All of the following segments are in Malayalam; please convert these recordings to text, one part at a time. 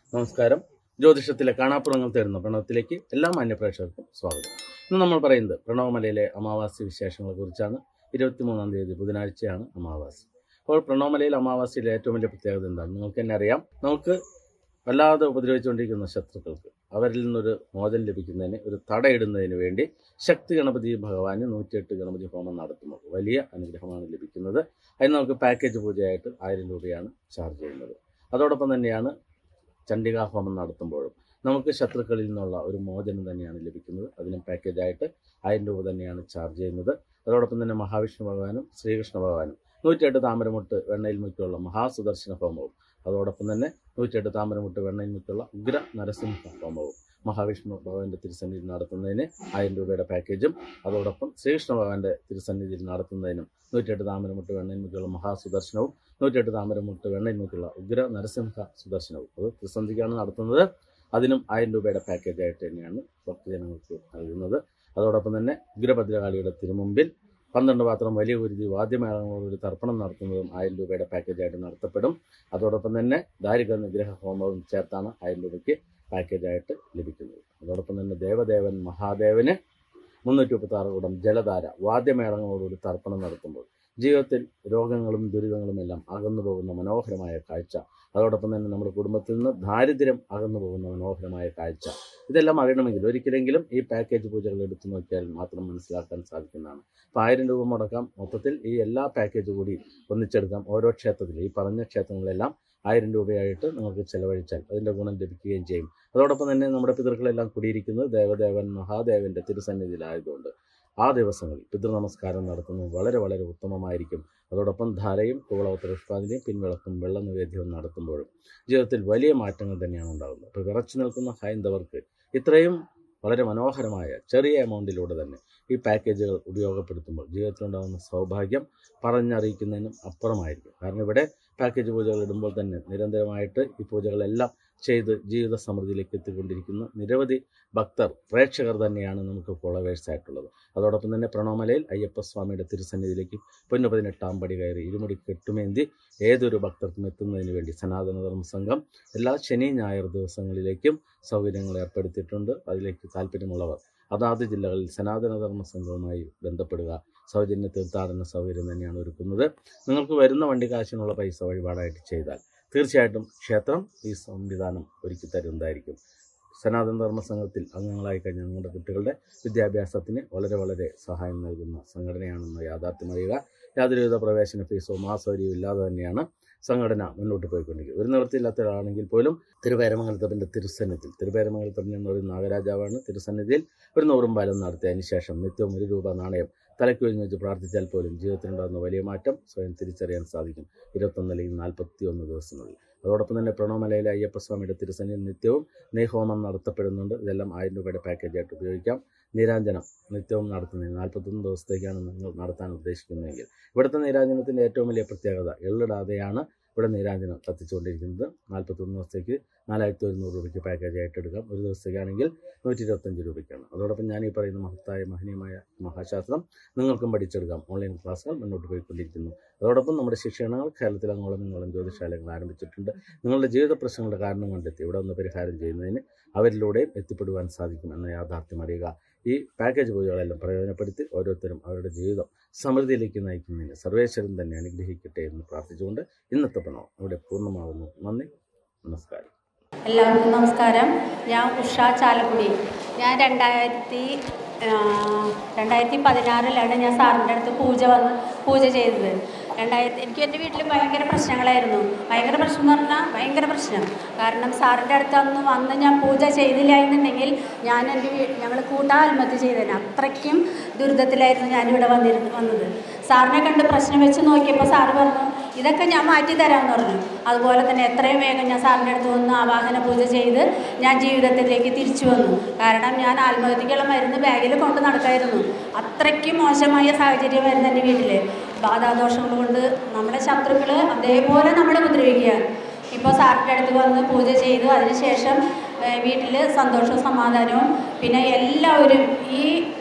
നമസ്കാരം ജ്യോതിഷത്തിലെ കാണാപ്പുറങ്ങൾ തരുന്ന പ്രണവത്തിലേക്ക് എല്ലാ മാന്യപ്രേക്ഷകർക്കും സ്വാഗതം ഇന്ന് നമ്മൾ പറയുന്നത് പ്രണവമലയിലെ അമാവാസി വിശേഷങ്ങളെ കുറിച്ചാണ് ഇരുപത്തിമൂന്നാം തീയതി ബുധനാഴ്ചയാണ് അമാവാസി അപ്പോൾ പ്രണവമലയിൽ അമാവാസിയിലെ ഏറ്റവും വലിയ പ്രത്യേകത എന്താണ് നിങ്ങൾക്ക് തന്നെ അറിയാം നമുക്ക് വല്ലാതെ ഉപദ്രവിച്ചുകൊണ്ടിരിക്കുന്ന ശത്രുക്കൾക്ക് അവരിൽ നിന്നൊരു മോചനം ലഭിക്കുന്നതിന് ഒരു തടയിടുന്നതിന് വേണ്ടി ശക്തി ഗണപതി ഭഗവാന് നൂറ്റിയെട്ട് ഗണപതി ഹോമം നടത്തുന്നത് വലിയ അനുഗ്രഹമാണ് ലഭിക്കുന്നത് അതിന് നമുക്ക് പാക്കേജ് പൂജയായിട്ട് ആയിരം രൂപയാണ് ചാർജ് ചെയ്യുന്നത് അതോടൊപ്പം തന്നെയാണ് ചണ്ഡികാ ഹോമം നടത്തുമ്പോഴും നമുക്ക് ശത്രുക്കളിൽ നിന്നുള്ള ഒരു മോചനം തന്നെയാണ് ലഭിക്കുന്നത് അതിനും പാക്കേജായിട്ട് ആയിരം രൂപ തന്നെയാണ് ചാർജ് ചെയ്യുന്നത് അതോടൊപ്പം തന്നെ മഹാവിഷ്ണു ഭഗവാനും ശ്രീകൃഷ്ണ ഭഗവാനും നൂറ്റിയെട്ട് താമരമുട്ട് വെണ്ണയിൽ മുക്കിയുള്ള മഹാസുദർശന ഹോമവും അതോടൊപ്പം തന്നെ നൂറ്റിയെട്ട് താമരമുട്ട് വെണ്ണയിൽ മുക്കിയുള്ള ഉഗ്ര നരസിംഹ ഹോമവും മഹാവിഷ്ണു ഭഗവാന്റെ തിരുസന്നിധിയിൽ നടത്തുന്നതിന് ആയിരം രൂപയുടെ പാക്കേജും അതോടൊപ്പം ശ്രീകൃഷ്ണ ഭഗവാന്റെ തിരുസന്നിധിയിൽ നടത്തുന്നതിനും നൂറ്റിയെട്ട് താമരമുട്ട് വെണ്ണയിൽ മുക്കിയുള്ള മഹാസുദർശനവും നൂറ്റിയെട്ട് താമരമുട്ട് വെണ്ണയിൽ മുക്കിയുള്ള ഉഗ്ര നരസിംഹ സുദർശനവും അത് ത്രിസന്ധിക്കാണ് നടത്തുന്നത് അതിനും ആയിരം രൂപയുടെ പാക്കേജായിട്ട് തന്നെയാണ് ഭക്തജനങ്ങൾക്ക് നൽകുന്നത് അതോടൊപ്പം തന്നെ ഉഗ്രഭദ്രകാളിയുടെ തിരുമുമ്പിൽ പന്ത്രണ്ട് പാത്രം വലിയ കുരുതി വാദ്യമേളങ്ങളോട് ഒരു തർപ്പണം നടത്തുന്നതും ആയിരം രൂപയുടെ പാക്കേജായിട്ട് നടത്തപ്പെടും അതോടൊപ്പം തന്നെ ദാരിക നിഗ്രഹ ഹോമവും ചേർത്താണ് ആയിരം രൂപയ്ക്ക് പാക്കേജായിട്ട് ലഭിക്കുന്നത് അതോടൊപ്പം തന്നെ ദേവദേവൻ മഹാദേവന് മുന്നൂറ്റി മുപ്പത്തി ആറ് കൂടം ജലധാര വാദ്യമേളങ്ങളോടൊരു തർപ്പണം നടത്തുമ്പോൾ ജീവിതത്തിൽ രോഗങ്ങളും ദുരിതങ്ങളും എല്ലാം അകന്നു പോകുന്ന മനോഹരമായ കാഴ്ച അതോടൊപ്പം തന്നെ നമ്മുടെ കുടുംബത്തിൽ നിന്ന് ദാരിദ്ര്യം അകന്നു പോകുന്ന മനോഹരമായ കാഴ്ച ഇതെല്ലാം അറിയണമെങ്കിൽ ഒരിക്കലെങ്കിലും ഈ പാക്കേജ് പൂജകൾ എടുത്തു നോക്കിയാൽ മാത്രം മനസ്സിലാക്കാൻ സാധിക്കുന്നതാണ് അപ്പോൾ ആയിരം രൂപ മുടക്കാം മൊത്തത്തിൽ ഈ എല്ലാ പാക്കേജ് കൂടി ഒന്നിച്ചെടുക്കാം ഓരോ ക്ഷേത്രത്തിൽ ഈ പറഞ്ഞ ക്ഷേത്രങ്ങളിലെല്ലാം ആയിരം രൂപയായിട്ട് നിങ്ങൾക്ക് ചെലവഴിച്ചാൽ അതിൻ്റെ ഗുണം ലഭിക്കുകയും ചെയ്യും അതോടൊപ്പം തന്നെ നമ്മുടെ പിതൃക്കളെല്ലാം കുടിയിരിക്കുന്നത് ദേവദേവൻ മഹാദേവന്റെ തിരുസന്നിധിയിലായതുകൊണ്ട് ആ ദിവസങ്ങളിൽ പിതൃനമസ്കാരം നടത്തുന്നത് വളരെ വളരെ ഉത്തമമായിരിക്കും അതോടൊപ്പം ധാരയും കുവളവത്ര പുഷ്പാഞ്ജലിയും പിൻവിളക്കും വെള്ള നിവേദ്യവും നടത്തുമ്പോഴും ജീവിതത്തിൽ വലിയ മാറ്റങ്ങൾ തന്നെയാണ് ഉണ്ടാകുന്നത് ഇപ്പോൾ വിറച്ചു നിൽക്കുന്ന ഹൈന്ദവർക്ക് ഇത്രയും വളരെ മനോഹരമായ ചെറിയ എമൗണ്ടിലൂടെ തന്നെ ഈ പാക്കേജുകൾ ഉപയോഗപ്പെടുത്തുമ്പോൾ ജീവിതത്തിലുണ്ടാകുന്ന സൗഭാഗ്യം പറഞ്ഞറിയിക്കുന്നതിനും അപ്പുറമായിരിക്കും കാരണം ഇവിടെ പാക്കേജ് പൂജകൾ ഇടുമ്പോൾ തന്നെ നിരന്തരമായിട്ട് ഈ പൂജകളെല്ലാം ചെയ്ത് ജീവിത സമൃദ്ധിയിലേക്ക് എത്തിക്കൊണ്ടിരിക്കുന്ന നിരവധി ഭക്തർ പ്രേക്ഷകർ തന്നെയാണ് നമുക്ക് ഫോളോവേഴ്സ് ആയിട്ടുള്ളത് അതോടൊപ്പം തന്നെ പ്രണവമലയിൽ അയ്യപ്പസ്വാമിയുടെ തിരുസന്നിധിയിലേക്ക് പൊന്നു പതിനെട്ടാം പടി കയറി ഇരുമുടി കെട്ടുമേന്തി ഏതൊരു ഭക്തർക്കും എത്തുന്നതിന് വേണ്ടി സനാതനധർമ്മ സംഘം എല്ലാ ശനി ഞായർ ദിവസങ്ങളിലേക്കും സൗകര്യങ്ങൾ ഏർപ്പെടുത്തിയിട്ടുണ്ട് അതിലേക്ക് താല്പര്യമുള്ളവർ അതാത് ജില്ലകളിൽ സനാതനധർമ്മ സംഘവുമായി ബന്ധപ്പെടുക സൗജന്യ തീർത്ഥാടന സൗകര്യം തന്നെയാണ് ഒരുക്കുന്നത് നിങ്ങൾക്ക് വരുന്ന വണ്ടി കാശിനുള്ള പൈസ വഴിപാടായിട്ട് ചെയ്താൽ തീർച്ചയായിട്ടും ക്ഷേത്രം ഈ സംവിധാനം ഒരുക്കി തരുന്നതായിരിക്കും സനാതന ധർമ്മ സംഘത്തിൽ അംഗങ്ങളായി കഴിഞ്ഞ നിങ്ങളുടെ കുട്ടികളുടെ വിദ്യാഭ്യാസത്തിന് വളരെ വളരെ സഹായം നൽകുന്ന സംഘടനയാണെന്ന് യാഥാർത്ഥ്യം അറിയുക യാതൊരുവിധ പ്രവേശന ഫീസോ മാസവരിയോ ഇല്ലാതെ തന്നെയാണ് സംഘടന മുന്നോട്ട് പോയിക്കൊണ്ടിരിക്കുന്നത് ഒരു നിവൃത്തിയില്ലാത്ത ഒരാളാണെങ്കിൽ പോലും തിരുവേരമംഗലത്തപ്പൻ്റെ തിരുസന്നിധിയിൽ തിരുവേരമംഗലത്തപ്പൻ എന്നൊരു നാഗരാജാവാണ് തിരുസന്നിധിയിൽ ഒരു നൂറും പാലം നടത്തിയതിനു ശേഷം നിത്യവും ഒരു രൂപ നാണയം തലയ്ക്ക് ഒഴിഞ്ഞ് വെച്ച് പ്രാർത്ഥിച്ചാൽ പോലും ജീവിതത്തിലുണ്ടാകുന്ന വലിയ മാറ്റം സ്വയം തിരിച്ചറിയാൻ സാധിക്കും ഇരുപത്തൊന്ന് അല്ലെങ്കിൽ നാൽപ്പത്തി ഒന്ന് ദിവസങ്ങളിൽ അതോടൊപ്പം തന്നെ പ്രണവമലയിലെ അയ്യപ്പസ്വാമിയുടെ തിരുസന്നിധിയിൽ നിത്യവും നെയ്ഹോമം നടത്തപ്പെടുന്നുണ്ട് ഇതെല്ലാം ആയിരം രൂപയുടെ പാക്കേജായിട്ട് ഉപയോഗിക്കാം നീരാഞ്ജനം നിത്യവും നടത്തുന്നത് നാൽപ്പത്തൊന്ന് ദിവസത്തേക്കാണ് നിങ്ങൾ നടത്താൻ ഉദ്ദേശിക്കുന്നതെങ്കിൽ ഇവിടുത്തെ നീരാഞ്ജനത്തിൻ്റെ ഏറ്റവും വലിയ പ്രത്യേകത എള്ളിടാതെയാണ് ഇവിടെ നീരാഞ്ജനം കത്തിച്ചുകൊണ്ടിരിക്കുന്നത് നാൽപ്പത്തൊന്ന് ദിവസത്തേക്ക് നാലായിരത്തി ഒരുന്നൂറ് രൂപയ്ക്ക് പാക്കേജായിട്ട് എടുക്കാം ഒരു ദിവസത്തേക്കാണെങ്കിൽ നൂറ്റി ഇരുപത്തഞ്ച് രൂപയ്ക്കാണ് അതോടൊപ്പം ഞാൻ ഈ പറയുന്ന മഹത്തായ മഹനീയമായ മഹാശാസ്ത്രം നിങ്ങൾക്കും പഠിച്ചെടുക്കാം ഓൺലൈൻ ക്ലാസ്സുകൾ മുന്നോട്ട് പോയിക്കൊണ്ടിരിക്കുന്നു അതോടൊപ്പം നമ്മുടെ ശിക്ഷണങ്ങൾ കേരളത്തിൽ അങ്ങോളം ഇങ്ങോളം ജ്യോതിശാലകൾ ആരംഭിച്ചിട്ടുണ്ട് നിങ്ങളുടെ ജീവിത പ്രശ്നങ്ങളുടെ കാരണം കണ്ടെത്തി ഇവിടെ ഒന്ന് പരിഹാരം ചെയ്യുന്നതിന് അവരിലൂടെയും എത്തിപ്പെടുവാൻ സാധിക്കും എന്ന യാഥാർത്ഥ്യം അറിയുക ഈ പാക്കേജ് പൂജകളെല്ലാം പ്രയോജനപ്പെടുത്തി ഓരോരുത്തരും അവരുടെ ജീവിതം സമൃദ്ധിയിലേക്ക് നയിക്കുന്നതിന് സർവേശ്വരൻ തന്നെ അനുഗ്രഹിക്കട്ടെ എന്ന് പ്രാർത്ഥിച്ചുകൊണ്ട് ഇന്നത്തെ പ്രണവം ഇവിടെ പൂർണ്ണമാകുന്നു നന്ദി നമസ്കാരം എല്ലാവർക്കും നമസ്കാരം ഞാൻ ഉഷ ചാലക്കുടി ഞാൻ രണ്ടായിരത്തി ആ, രണ്ടായിരത്തി പതിനാറിലാണ് ഞാൻ സാറിൻ്റെ അടുത്ത് പൂജ വന്ന് പൂജ ചെയ്തത് രണ്ടായിരത്തി എനിക്ക് എൻ്റെ വീട്ടിൽ ഭയങ്കര പ്രശ്നങ്ങളായിരുന്നു ഭയങ്കര പ്രശ്നം എന്ന് പറഞ്ഞാൽ ഭയങ്കര പ്രശ്നം കാരണം സാറിൻ്റെ അടുത്ത് അന്ന് വന്ന് ഞാൻ പൂജ ചെയ്തില്ല എന്നുണ്ടെങ്കിൽ ഞാൻ എൻ്റെ വീ ഞങ്ങൾ കൂട്ടാ ആത്മഹത്യ ചെയ്തേനെ അത്രയ്ക്കും ദുരിതത്തിലായിരുന്നു ഞാനിവിടെ വന്നിരുന്നു വന്നത് സാറിനെ കണ്ട് പ്രശ്നം വെച്ച് നോക്കിയപ്പോൾ സാറ് പറഞ്ഞു ഇതൊക്കെ ഞാൻ മാറ്റി തരാമെന്ന് പറഞ്ഞു അതുപോലെ തന്നെ എത്രയും വേഗം ഞാൻ സാറിൻ്റെ അടുത്ത് വന്ന് ആവാഹന പൂജ ചെയ്ത് ഞാൻ ജീവിതത്തിലേക്ക് തിരിച്ചു വന്നു കാരണം ഞാൻ ആത്മഹത്യക്കുള്ള മരുന്ന് ബാഗിൽ കൊണ്ട് നടക്കായിരുന്നു അത്രയ്ക്കും മോശമായ സാഹചര്യമായിരുന്നു എൻ്റെ വീട്ടിൽ ബാധാദോഷങ്ങൾ കൊണ്ട് നമ്മുടെ ശത്രുക്കൾ അതേപോലെ നമ്മളെ ഉപദ്രവിക്കുകയാണ് ഇപ്പോൾ സാറിൻ്റെ അടുത്ത് വന്ന് പൂജ ചെയ്തു അതിനുശേഷം വീട്ടിൽ സന്തോഷവും സമാധാനവും പിന്നെ എല്ലാവരും ഈ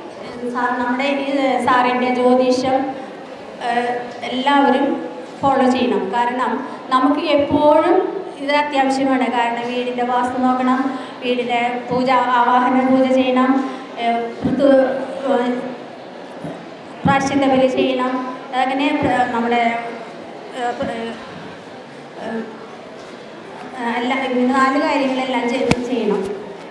സാർ നമ്മുടെ ഈ സാറിൻ്റെ ജ്യോതിഷം ഏഹ് എല്ലാവരും ഫോളോ ചെയ്യണം കാരണം നമുക്ക് എപ്പോഴും ഇത് അത്യാവശ്യമാണ് കാരണം വീടിൻ്റെ വാസ്തു നോക്കണം വീടിൻ്റെ പൂജ ആവാഹന പൂജ ചെയ്യണം ഏഹ് ഋതു ഏഹ് പ്രാശ്ചിത്ത ബലി ചെയ്യണം അങ്ങനെ പ്ര- നമ്മുടെ ഏഹ് പ്ര- ഏഹ് ഏഹ് എല്ലാ ഈ നാല് കാര്യങ്ങളെല്ലാം ചെയ്ത് ചെയ്യണം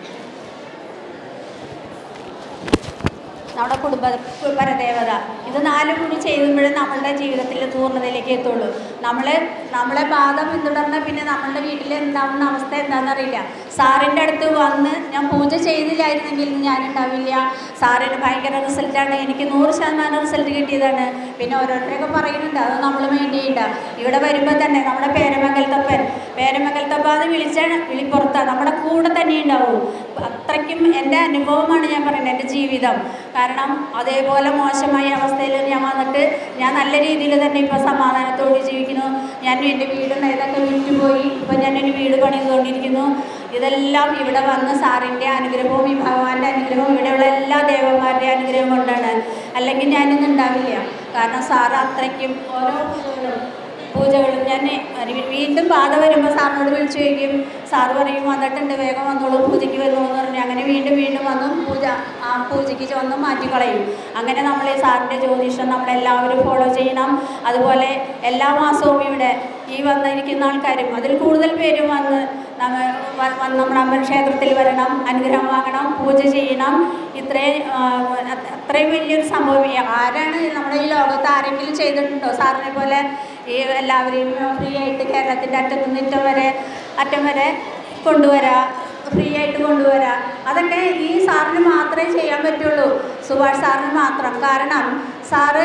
നമ്മുടെ കുടുംബ പരദേവത ഇത് നാലും കൂടി ചെയ്യുമ്പോഴേ നമ്മളുടെ ജീവിതത്തിൽ പൂർണ്ണതയിലേക്ക് എത്തുള്ളൂ നമ്മൾ നമ്മളെ ബാധ പിന്തുടർന്ന പിന്നെ നമ്മളുടെ വീട്ടിൽ എന്താവുന്ന അവസ്ഥ എന്താണെന്നറിയില്ല സാറിൻ്റെ അടുത്ത് വന്ന് ഞാൻ പൂജ ചെയ്തില്ലായിരുന്നെങ്കിൽ ഞാൻ ഉണ്ടാവില്ല സാറിന് ഭയങ്കര റിസൾട്ടാണ് എനിക്ക് നൂറ് ശതമാനം റിസൾട്ട് കിട്ടിയതാണ് പിന്നെ ഓരോരുത്തരൊക്കെ പറയുന്നുണ്ട് അത് നമ്മൾ മൈൻഡ് ചെയ്യണ്ട ഇവിടെ വരുമ്പോൾ തന്നെ നമ്മുടെ പേരമംഗലത്തപ്പൻ പേരമംഗലത്തപ്പാന്ന് വിളിച്ചാൽ വിളിപ്പുറത്താണ് നമ്മുടെ കൂടെ തന്നെ ഉണ്ടാവും അത്രയ്ക്കും എൻ്റെ അനുഭവമാണ് ഞാൻ പറയുന്നത് എൻ്റെ ജീവിതം കാരണം അതേപോലെ മോശമായ അവസ്ഥയിൽ ഞാൻ വന്നിട്ട് ഞാൻ നല്ല രീതിയിൽ തന്നെ ഇപ്പോൾ സമാധാനത്തോടെ ജീവിക്കുന്നു ഞാൻ എൻ്റെ വീടുണ്ടായതൊക്കെ വിറ്റുപോയി ഇപ്പം ഞാനൊരു വീട് പണിതുകൊണ്ടിരിക്കുന്നു ഇതെല്ലാം ഇവിടെ വന്ന് സാറിൻ്റെ അനുഗ്രഹവും ഈ ഭഗവാന്റെ അനുഗ്രഹവും ഇവിടെയുള്ള എല്ലാ ദേവന്മാരുടെ അനുഗ്രഹം കൊണ്ടാണ് അല്ലെങ്കിൽ ഞാനിന്ന് ഉണ്ടാവില്ല കാരണം സാറ് അത്രയ്ക്കും ഓരോ പൂജകളും പൂജകളും ഞാൻ വീണ്ടും ബാധ വരുമ്പോൾ സാറിനോട് വിളിച്ചു ചോദിക്കും സാറ് പറയും വന്നിട്ടുണ്ട് വേഗം വന്നോളൂ പൂജയ്ക്ക് വരുമോ എന്ന് പറഞ്ഞു അങ്ങനെ വീണ്ടും വീണ്ടും വന്നും പൂജ ആ പൂജയ്ക്ക് വന്നും മാറ്റിക്കളയും അങ്ങനെ നമ്മൾ ഈ സാറിൻ്റെ ജ്യോതിഷം നമ്മളെല്ലാവരും ഫോളോ ചെയ്യണം അതുപോലെ എല്ലാ മാസവും ഇവിടെ ഈ വന്നിരിക്കുന്ന ആൾക്കാരും അതിൽ കൂടുതൽ പേരും വന്ന് നമ്മ വ- വന്ന് നമ്മുടെ അമ്പല ക്ഷേത്രത്തിൽ വരണം അനുഗ്രഹം വാങ്ങണം പൂജ ചെയ്യണം ഇത്രയും ആ, അത് അത്രയും വലിയൊരു സംഭവം ഈ ആരാണ് നമ്മുടെ ഈ ലോകത്ത് ആരെങ്കിലും ചെയ്തിട്ടുണ്ടോ സാറിനെ പോലെ ഈ എല്ലാവരെയും ഫ്രീ ആയിട്ട് കേരളത്തിൻ്റെ അറ്റത്ത് നിന്ന് ഇറ്റം വരെ അറ്റം വരെ കൊണ്ടുവരാ ഫ്രീ ആയിട്ട് കൊണ്ടുവരാ അതൊക്കെ ഈ സാറിന് മാത്രമേ ചെയ്യാൻ പറ്റുള്ളൂ സുഭാഷ് സാറിന് മാത്രം കാരണം സാറ്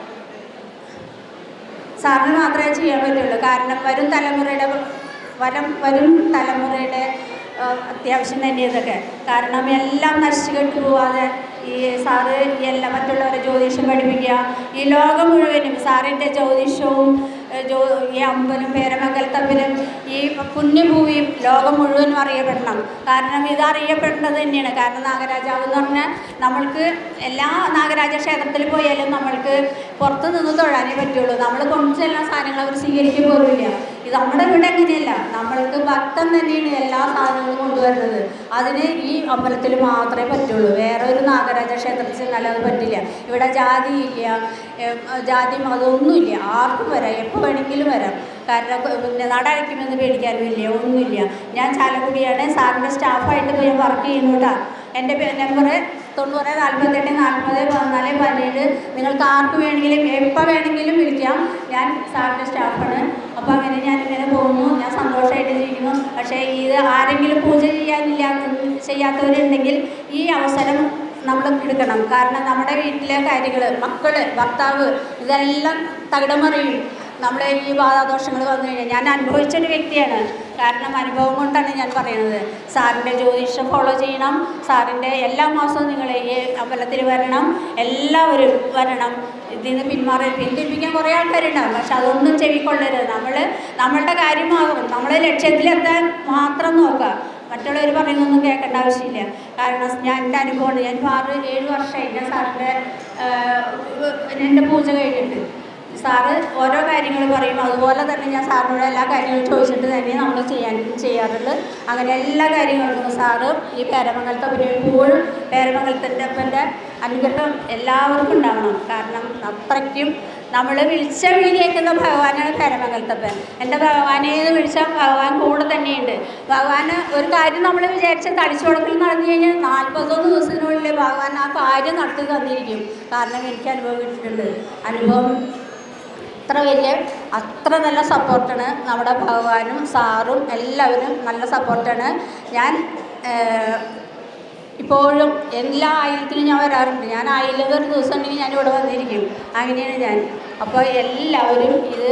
സാറിന് മാത്രമേ ചെയ്യാൻ പറ്റുള്ളൂ കാരണം വരും തലമുറയുടെ വരം വരും തലമുറയുടെ ആ, അത്യാവശ്യം തന്നെ ഇതൊക്കെ കാരണം എല്ലാം നശിച്ചു കെട്ടു പോവാതെ ഈ സാറ് ഈ എല്ലാ മറ്റുള്ളവരെ ജ്യോതിഷം പഠിപ്പിക്കുക ഈ ലോകം മുഴുവനും സാറിൻ്റെ ജ്യോതിഷവും ഏ, ജ്യോ ഈ അമ്പലും പേരമംഗലത്തമ്പലും ഈ പുണ്യഭൂമിയും ലോകം മുഴുവനും അറിയപ്പെടണം കാരണം ഇത് അറിയപ്പെടേണ്ടത് തന്നെയാണ് കാരണം നാഗരാജാവ് എന്ന് പറഞ്ഞാൽ നമ്മൾക്ക് എല്ലാ നാഗരാജ ക്ഷേത്രത്തിൽ പോയാലും നമ്മൾക്ക് പുറത്ത് നിന്ന് തൊഴാനേ പറ്റുള്ളൂ നമ്മൾ കൊണ്ടുചെല്ലാൻ സാധനങ്ങൾ അവർ സ്വീകരിക്കുക പോലുമില്ല ഇത് നമ്മുടെ ഇവിടെ അങ്ങനെയല്ല നമ്മൾക്ക് ഭക്തൻ തന്നെയാണ് എല്ലാ സാധനങ്ങളും കൊണ്ടുവരുന്നത് അതിന് ഈ അമ്പലത്തിൽ മാത്രമേ പറ്റുള്ളൂ വേറെ ഒരു നാഗരാജ ക്ഷേത്രത്തിൽ ചെന്നാൽ അത് പറ്റില്ല ഇവിടെ ജാതിയില്ല ഏം, ജാതി മതമൊന്നുമില്ല ആർക്കും വരാം എപ്പോൾ വേണമെങ്കിലും വരാം കാരണം കൊ- പിന്നെ നട അടയ്ക്കുമെന്ന് പേടിക്കാനുമില്ല ഒന്നുമില്ല ഞാൻ ചാലക്കുടിയാണ് സാറിൻ്റെ സ്റ്റാഫായിട്ട് പോയി വർക്ക് ചെയ്യുന്നു കേട്ടോ എൻ്റെ നമ്പർ തൊണ്ണൂറ് നാൽപ്പത്തെട്ട് നാൽപ്പത് പതിനാല് പതിനേഴ് നിങ്ങൾക്ക് ആർക്ക് വേണമെങ്കിലും എപ്പോൾ വേണമെങ്കിലും വിളിക്കാം ഞാൻ സാറിൻ്റെ സ്റ്റാഫാണ് അപ്പോൾ അങ്ങനെ ഞാൻ ഇങ്ങനെ പോകുന്നു ഞാൻ സന്തോഷമായിട്ട് ജീവിക്കുന്നു പക്ഷേ ഇത് ആരെങ്കിലും പൂജ ചെയ്യാനില്ല ചെയ്യാത്തവരുണ്ടെങ്കിൽ ഈ അവസരം നമ്മൾ എടുക്കണം കാരണം നമ്മുടെ വീട്ടിലെ കാര്യങ്ങൾ മക്കൾ ഭർത്താവ് ഇതെല്ലാം തകിടമറിയും നമ്മളെ ഈ ബാധാദോഷങ്ങൾ വന്നു കഴിഞ്ഞാൽ ഞാൻ അനുഭവിച്ചൊരു വ്യക്തിയാണ് കാരണം അനുഭവം കൊണ്ടാണ് ഞാൻ പറയുന്നത് സാറിൻ്റെ ജ്യോതിഷം ഫോളോ ചെയ്യണം സാറിൻ്റെ എല്ലാ മാസവും നിങ്ങൾ ഈ അമ്പലത്തിൽ വരണം എല്ലാവരും വരണം ഇതിൽ നിന്ന് പിന്മാറി പിന്തിരിപ്പിക്കാൻ കുറേ ആൾക്കാരുണ്ടാവും പക്ഷെ അതൊന്നും ചെവിക്കൊള്ളരുത് നമ്മൾ നമ്മളുടെ കാര്യമാകും നമ്മളെ ലക്ഷ്യത്തിലെത്താൻ മാത്രം നോക്കുക മറ്റുള്ളവർ പറയുന്നൊന്നും കേൾക്കേണ്ട ആവശ്യമില്ല കാരണം ഞാൻ എൻ്റെ അനുഭവമാണ് ഞാൻ ഇപ്പോൾ ആറ് ഏഴ് വർഷമായി ഞാൻ സാറിൻ്റെ എൻ്റെ പൂജ കഴിഞ്ഞിട്ട് സാറ് ഓരോ കാര്യങ്ങൾ പറയും അതുപോലെ തന്നെ ഞാൻ സാറിനോട് എല്ലാ കാര്യങ്ങളും ചോദിച്ചിട്ട് തന്നെ നമ്മൾ ചെയ്യാൻ ചെയ്യാറുള്ളത് അങ്ങനെ എല്ലാ കാര്യങ്ങൾക്കും സാറ് ഈ പേരമംഗലത്തെ എപ്പോഴും പേരമംഗലത്തിൻ്റെ അപ്പൻ്റെ അനുഗ്രഹം എല്ലാവർക്കും ഉണ്ടാവണം കാരണം അത്രയ്ക്കും നമ്മൾ വിളിച്ച വിളി കേൾക്കുന്ന ഭഗവാനാണ് പേരമംഗലത്തപ്പൻ എൻ്റെ ഭഗവാനെ എന്ന് വിളിച്ചാൽ ഭഗവാൻ കൂടെ തന്നെയുണ്ട് ഭഗവാന് ഒരു കാര്യം നമ്മൾ വിചാരിച്ച തളിച്ചുടക്കൽ നടന്നു കഴിഞ്ഞാൽ നാൽപ്പത്തൊന്ന് ദിവസത്തിനുള്ളിൽ ഭഗവാൻ ആ കാര്യം നടത്തി തന്നിരിക്കും കാരണം എനിക്ക് അനുഭവം കിട്ടിയിട്ടുണ്ട് അനുഭവം അത്ര വലിയ അത്ര നല്ല സപ്പോർട്ടാണ് നമ്മുടെ ഭഗവാനും സാറും എല്ലാവരും നല്ല സപ്പോർട്ടാണ് ഞാൻ ഏഹ്, ഇപ്പോഴും എല്ലാ ആയിരത്തിലും ഞാൻ വരാറുണ്ട് ഞാൻ ആയിരം ഒരു ദിവസം ഉണ്ടെങ്കിൽ ഞാൻ ഇവിടെ വന്നിരിക്കും അങ്ങനെയാണ് ഞാൻ അപ്പോൾ എല്ലാവരും ഇത്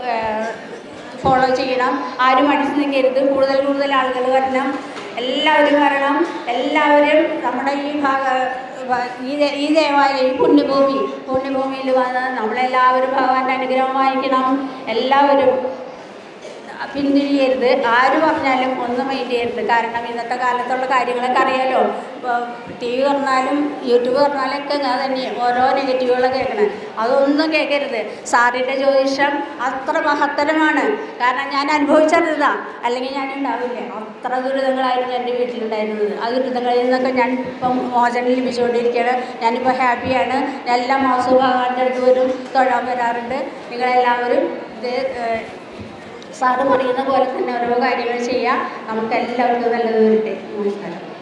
ഫോളോ ചെയ്യണം ആരും അടിച്ചു നിൽക്കരുത് കൂടുതൽ കൂടുതൽ ആളുകൾ വരണം എല്ലാവരും വരണം എല്ലാവരും നമ്മുടെ ഈ ഭാഗ വ- ഈ ദേ- ഈ ദേവാലയം ഈ പുണ്യഭൂമി പുണ്യഭൂമിയിൽ വന്ന് നമ്മളെല്ലാവരും ഭഗവാന്റെ അനുഗ്രഹം വാങ്ങിക്കണം എല്ലാവരും പിന്തിരിയരുത് ആര് പറഞ്ഞാലും ഒന്നും മൈൻഡ് ചെയ്യരുത് കാരണം ഇന്നത്തെ കാലത്തുള്ള കാര്യങ്ങളൊക്കെ അറിയാലോ ഇപ്പോൾ ടി വി തുറന്നാലും യൂട്യൂബ് തുറന്നാലും ഒക്കെ ഞാൻ തന്നെ ഓരോ നെഗറ്റീവുകളൊക്കെ കേൾക്കണേ അതൊന്നും കേൾക്കരുത് സാറിൻ്റെ ജ്യോതിഷം അത്ര മഹത്തരമാണ് കാരണം ഞാൻ അനുഭവിച്ചറിഞ്ഞതാണ് അല്ലെങ്കിൽ ഞാൻ ഉണ്ടാവില്ല അത്ര ദുരിതങ്ങളായിരുന്നു എൻ്റെ വീട്ടിലുണ്ടായിരുന്നത് ആ ദുരിതങ്ങളിൽ നിന്നൊക്കെ ഞാൻ ഇപ്പം മോചനം ലഭിച്ചുകൊണ്ടിരിക്കുകയാണ് ഞാനിപ്പോൾ ഹാപ്പിയാണ് ഞാൻ എല്ലാ മാസവും ഭഗവാന്റെ അടുത്ത് വരും തൊഴാൻ വരാറുണ്ട് നിങ്ങളെല്ലാവരും ഇത് ഏഹ്, സാറ് പറയുന്ന പോലെ തന്നെ ഓരോ കാര്യങ്ങൾ ചെയ്യുക നമുക്ക് എല്ലാവർക്കും നല്ലത് വരട്ടെ നമസ്കാരം